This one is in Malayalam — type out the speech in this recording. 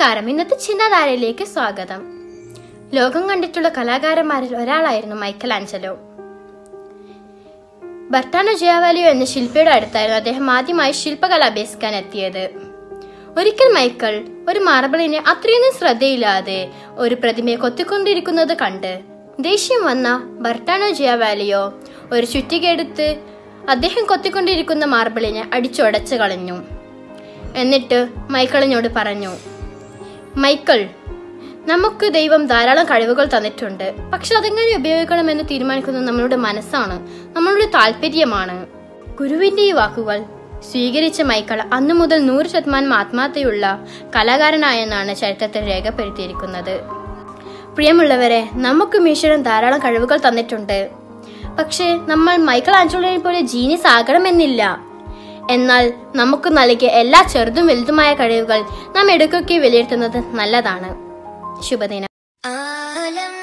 നമസ്കാരം ഇന്നത്തെ ചിന്താധാരയിലേക്ക് സ്വാഗതം ലോകം കണ്ടിട്ടുള്ള കലാകാരന്മാരിൽ ഒരാളായിരുന്നു മൈക്കൽ ആഞ്ചലോ ബർട്ടാനോ ജിയാവാലിയോ എന്ന ശില്പിയുടെ അടുത്തായിരുന്നു അദ്ദേഹം ആദ്യമായി ശില്പകല അഭ്യസിക്കാൻ എത്തിയത് ഒരിക്കൽ മൈക്കൽ ഒരു മാർബിളിനെ അത്രയൊന്നും ശ്രദ്ധയില്ലാതെ ഒരു പ്രതിമയെ കൊത്തിക്കൊണ്ടിരിക്കുന്നത് കണ്ട് ദേഷ്യം വന്ന ബർട്ടാനോ ജിയാവാലിയോ ഒരു ചുറ്റികയെടുത്ത് അദ്ദേഹം കൊത്തിക്കൊണ്ടിരിക്കുന്ന മാർബിളിനെ അടിച്ചുടച്ചു കളഞ്ഞു എന്നിട്ട് മൈക്കിളിനോട് പറഞ്ഞു മൈക്കിൾ നമുക്ക് ദൈവം ധാരാളം കഴിവുകൾ തന്നിട്ടുണ്ട് പക്ഷെ അതെങ്ങനെ ഉപയോഗിക്കണമെന്ന് തീരുമാനിക്കുന്നത് നമ്മളുടെ മനസ്സാണ് നമ്മളുടെ താല്പര്യമാണ് ഗുരുവിന്റെ ഈ വാക്കുകൾ സ്വീകരിച്ച മൈക്കിൾ അന്നു മുതൽ നൂറ് ശതമാനം ആത്മാർത്ഥതയുള്ള കലാകാരനായെന്നാണ് ചരിത്രത്തിൽ രേഖപ്പെടുത്തിയിരിക്കുന്നത് പ്രിയമുള്ളവരെ നമുക്ക് ഈശ്വരൻ ധാരാളം കഴിവുകൾ തന്നിട്ടുണ്ട് പക്ഷേ നമ്മൾ മൈക്കിൾ ആഞ്ചലോയെ പോലെ ജീനിയസ് ആകണമെന്നില്ല എന്നാൽ നമുക്ക് നൽകിയ എല്ലാ ചെറുതും വലുതുമായ കഴിവുകൾ നാം എടുക്കൊക്കെ വിലയിരുത്തുന്നത് നല്ലതാണ് ശുഭദിനം ആലം